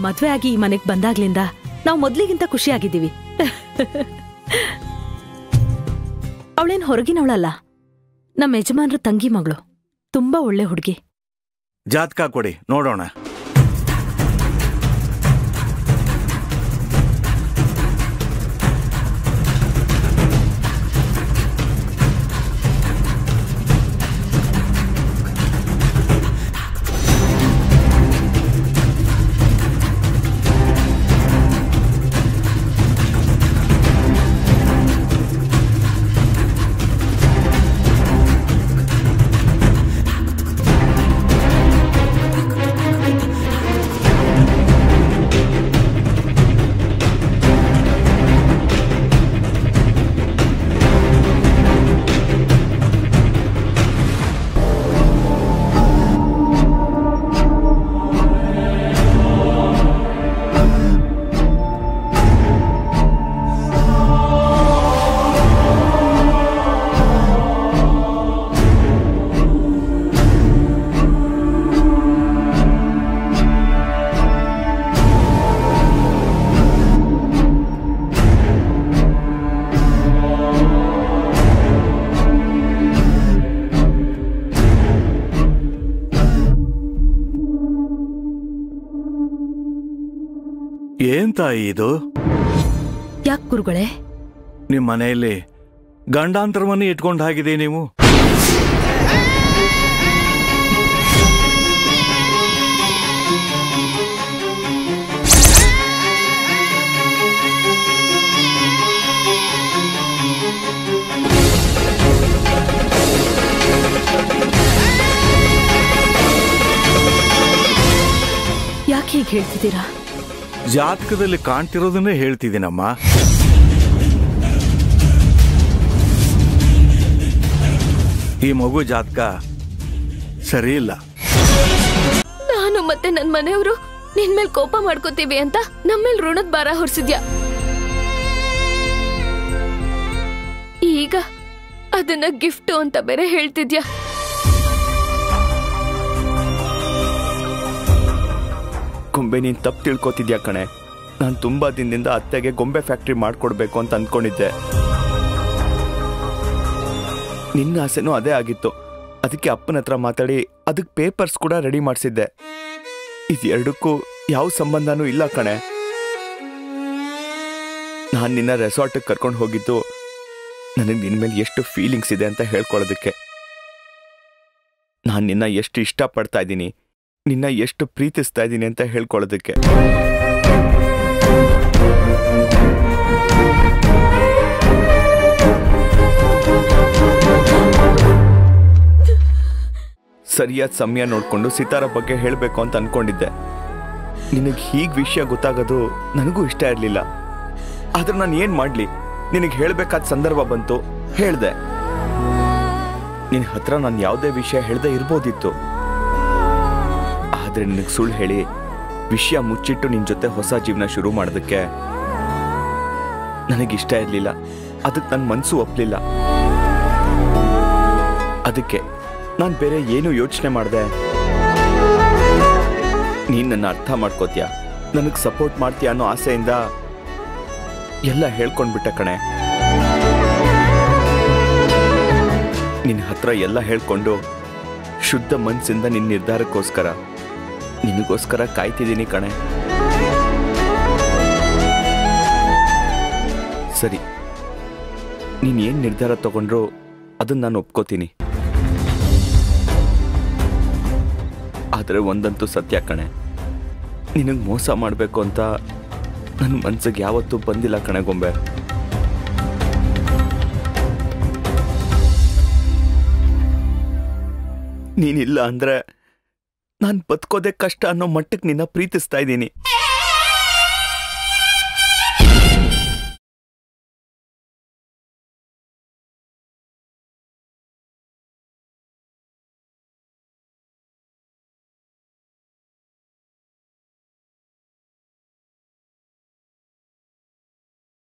ಮದ್ವೆ ಆಗಿ ಈ ಮನೆಗ್ ಬಂದಾಗ್ಲಿಂದ ನಾವು ಮೊದ್ಲಿಗಿಂತ ಖುಷಿಯಾಗಿದ್ದೀವಿ ಅವಳೇನ್ ಹೊರಗಿನವಳಲ್ಲ ನಮ್ಮ ಯಜಮಾನ್ರ ತಂಗಿ ಮಗಳು ತುಂಬಾ ಒಳ್ಳೆ ಹುಡುಗಿ ಜಾತಕ ಕೊಡಿ ನೋಡೋಣ ಏನ್ ತಾಯಿ ಇದು ಯಾಕೆ ಗುರುಗಳೇ ನಿಮ್ ಮನೆಯಲ್ಲಿ ಗಂಡಾಂತರವನ್ನು ಇಟ್ಕೊಂಡು ಹಾಗಿದೆ ನೀವು ಯಾಕೆ ಹೀಗೆ ಹೇಳ್ತಿದ್ದೀರಾ ಜಾತಕದಲ್ಲಿ ಕಾಣ್ತಿರೋದನ್ನೇ ಹೇಳ್ತಿದ್ದೀನಮ್ಮ ಈ ಮಗು ಜಾತಕ ಸರಿ ಇಲ್ಲ ನಾನು ಮತ್ತೆ ನನ್ ಮನೆಯವರು ನಿನ್ ಮೇಲ್ ಕೋಪ ಮಾಡ್ಕೋತೀವಿ ಅಂತ ನಮ್ಮೇಲ್ ಋಣದ ಭಾರ ಹೊರಿಸಿದ್ಯಾ ಈಗ ಅದನ್ನ ಗಿಫ್ಟ್ ಅಂತ ಬೇರೆ ಹೇಳ್ತಿದ್ಯಾ ಗೊಂಬೆ ನೀನ್ ತಪ್ಪು ತಿಳ್ಕೊತಿದ್ಯಾ ಕಣೆ ನಾನು ತುಂಬಾ ದಿನದಿಂದ ಅತ್ತೆಗೆ ಗೊಂಬೆ ಫ್ಯಾಕ್ಟ್ರಿ ಮಾಡ್ಕೊಡ್ಬೇಕು ಅಂತ ಅಂದ್ಕೊಂಡಿದ್ದೆ ನಿನ್ನ ಆಸೆನೂ ಅದೇ ಆಗಿತ್ತು ಅದಕ್ಕೆ ಅಪ್ಪನ ಹತ್ರ ಮಾತಾಡಿ ಅದಕ್ಕೆ ಪೇಪರ್ಸ್ ಕೂಡ ರೆಡಿ ಮಾಡಿಸಿದ್ದೆ ಇದೆರಡಕ್ಕೂ ಯಾವ ಸಂಬಂಧನೂ ಇಲ್ಲ ಕಣೆ ನಾನು ನಿನ್ನ ರೆಸಾರ್ಟಿಗೆ ಕರ್ಕೊಂಡು ಹೋಗಿದ್ದು ನನಗೆ ನಿನ್ನ ಮೇಲೆ ಎಷ್ಟು ಫೀಲಿಂಗ್ಸ್ ಇದೆ ಅಂತ ಹೇಳ್ಕೊಳ್ಳೋದಕ್ಕೆ ನಾನು ನಿನ್ನ ಎಷ್ಟು ಇಷ್ಟಪಡ್ತಾ ಇದ್ದೀನಿ ನಿನ್ನ ಎಷ್ಟು ಪ್ರೀತಿಸ್ತಾ ಇದ್ದೀನಿ ಅಂತ ಹೇಳ್ಕೊಳ್ಳೋದಕ್ಕೆ ಸರಿಯಾದ ಸಮಯ ನೋಡ್ಕೊಂಡು ಸಿತಾರ ಬಗ್ಗೆ ಹೇಳಬೇಕು ಅಂತ ಅನ್ಕೊಂಡಿದ್ದೆ ನಿನಗೆ ಹೀಗೆ ವಿಷಯ ಗೊತ್ತಾಗೋದು ನನಗೂ ಇಷ್ಟ ಇರಲಿಲ್ಲ ಆದ್ರೆ ನಾನು ಏನು ಮಾಡಲಿ ನಿನಗೆ ಹೇಳಬೇಕಾದ ಸಂದರ್ಭ ಬಂತು ಹೇಳ್ದೆ ನಿನ್ನ ಹತ್ರ ನಾನು ಯಾವುದೇ ವಿಷಯ ಹೇಳ್ದೆ ಇರ್ಬೋದಿತ್ತು ಆದ್ರೆ ನಿನಗೆ ಸುಳ್ಳು ಹೇಳಿ ವಿಷಯ ಮುಚ್ಚಿಟ್ಟು ನಿನ್ನ ಜೊತೆ ಹೊಸ ಜೀವನ ಶುರು ಮಾಡೋದಕ್ಕೆ ನನಗಿಷ್ಟ ಇರಲಿಲ್ಲ ಅದಕ್ಕೆ ನನ್ನ ಮನಸ್ಸು ಒಪ್ಪಲಿಲ್ಲ ಅದಕ್ಕೆ ನಾನು ಬೇರೆ ಏನು ಯೋಚನೆ ಮಾಡಿದೆ ನೀನು ನನ್ನ ಅರ್ಥ ಮಾಡ್ಕೋತೀಯ ನನಗೆ ಸಪೋರ್ಟ್ ಮಾಡ್ತೀಯ ಅನ್ನೋ ಆಸೆಯಿಂದ ಎಲ್ಲ ಹೇಳ್ಕೊಂಡ್ಬಿಟ್ಟೆ ಕಣೆ ನಿನ್ನ ಹತ್ರ ಎಲ್ಲ ಹೇಳ್ಕೊಂಡು ಶುದ್ಧ ಮನಸ್ಸಿಂದ ನಿನ್ನ ನಿರ್ಧಾರಕ್ಕೋಸ್ಕರ ನಿನಗೋಸ್ಕರ ಕಾಯ್ತಿದ್ದೀನಿ ಕಣೆ ಸರಿ ನೀನು ಏನು ನಿರ್ಧಾರ ತಗೊಂಡ್ರು ಅದನ್ನ ನಾನು ಒಪ್ಕೋತೀನಿ ಆದರೆ ಒಂದಂತೂ ಸತ್ಯ ಕಣೆ ನಿನಗೆ ಮೋಸ ಮಾಡಬೇಕು ಅಂತ ನನ್ನ ಮನ್ಸಿಗೆ ಯಾವತ್ತೂ ಬಂದಿಲ್ಲ ಕಣೆ ಗೊಂಬೆ ನೀನಿಲ್ಲ ಅಂದ್ರೆ ನಾನು ಬದುಕೋದೇ ಕಷ್ಟ ಅನ್ನೋ ಮಟ್ಟಕ್ಕೆ ನಿನ್ನ ಪ್ರೀತಿಸ್ತಾ ಇದ್ದೀನಿ